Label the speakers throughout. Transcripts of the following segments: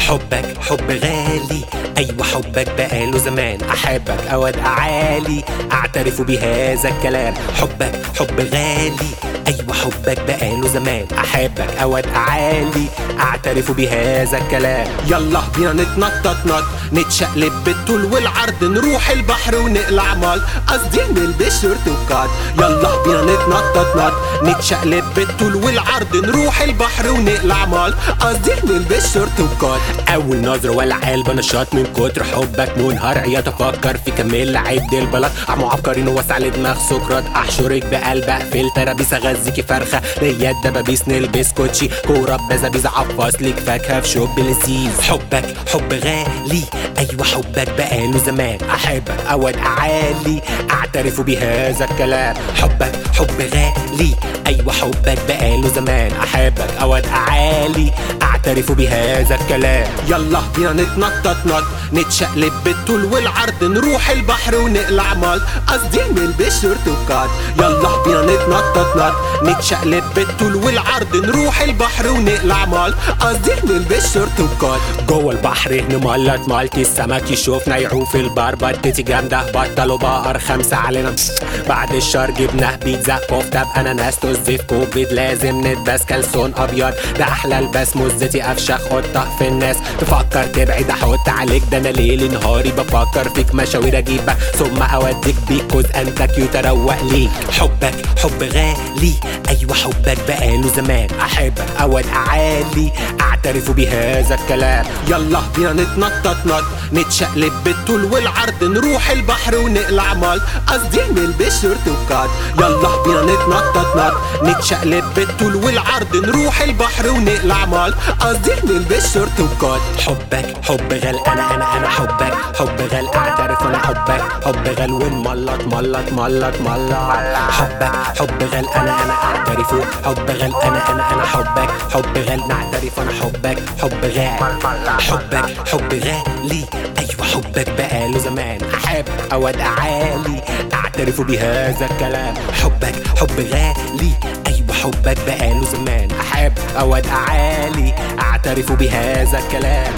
Speaker 1: حبك حب غالي أيوة حبك بقاله زمان أحبك أود أعالي أعترف بهذا الكلام حبك حب غالي أيوة حبك بقاله زمان أحبك أود أعالي أعترف بهذا الكلام يلا بينا نتنطط نط نتشقلب بالطول والعرض نروح البحر ونقلع مال قصدي نلبس شورت وكات يلا بينا نتنطط نط نتشقلب بالطول والعرض نروح البحر ونقلع مال قصدي نلبس شورت وكات أول نظرة ولا قلب نشاط من كتر حبك منهار عياط أفكر في كمل عد البلد عمو عبقرين ووسع لدماغ سقراط أحشرك بقلب أقفل ترابيس أغذيكي فرخة ليا الدبابيس نلبس كوتشي كورة بزابيز عفاص لك فاكهة في شوب لذيذ حبك حب غالي أيوة حبك بقاله زمان أحبك أود أعالي أعترف بهذا الكلام حبك حب غالي أيوة حبك بقاله زمان أحبك أود أعالي أعترف بهذا الكلام يلا بينا نتنطط نط نتشقلب بالطول والعرض نروح البحر ونقلع مال قصدي نلبس شورت وكات يلا بينا نتنطط نط نتشقلب بالطول والعرض نروح البحر ونقلع مال قصدي نلبس شورت وكات جوه البحر نملط مالتي السمك يشوفنا يعوم في البار بطتي جامدة بطلوا بقر خمسة علينا بعد الشهر جبنا بيتزا كفتة بأناناس توزيف كوفيد لازم نتبس كلسون أبيض ده أحلى البس مزتي أفشخ حطها في الناس تفكر تبعد أحط عليك ده أنا ليل نهاري بفكر فيك مشاوير أجيبك ثم أوديك بيك كوز أنت كيوت أروق ليك حبك حب غالي أيوة حبك بقاله زمان أحبك أود أعالي أعترف بهذا الكلام يلا بينا نتنطط نط نتشقلب بالطول والعرض نروح البحر ونقلع مال قصدي نلبس شورت وكات يلا بينا نتنطط نط نتشقلب بالطول والعرض نروح البحر ونقلع مال قصدي نلبس شورت وكات حبك حب غال انا انا انا حبك حب غال اعترف انا حبك حب غال ونملط ملط ملط ملط حبك حب غال انا انا اعترف حب غال انا انا انا حبك حب غال نعترف انا حبك حب غال حبك حب غالي ايوه حبك بقاله زمان احب اود اعالي اعترف بهذا الكلام حبك حب غالي ايوه حبك بقاله زمان احب اود اعالي اعترف بهذا الكلام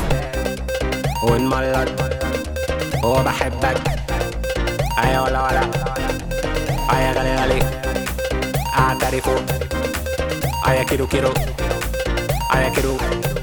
Speaker 1: ونملط هو بحبك ايوه ولا ولا ايا غالي غالي اعترف ايا كيلو كيلو ايا كيلو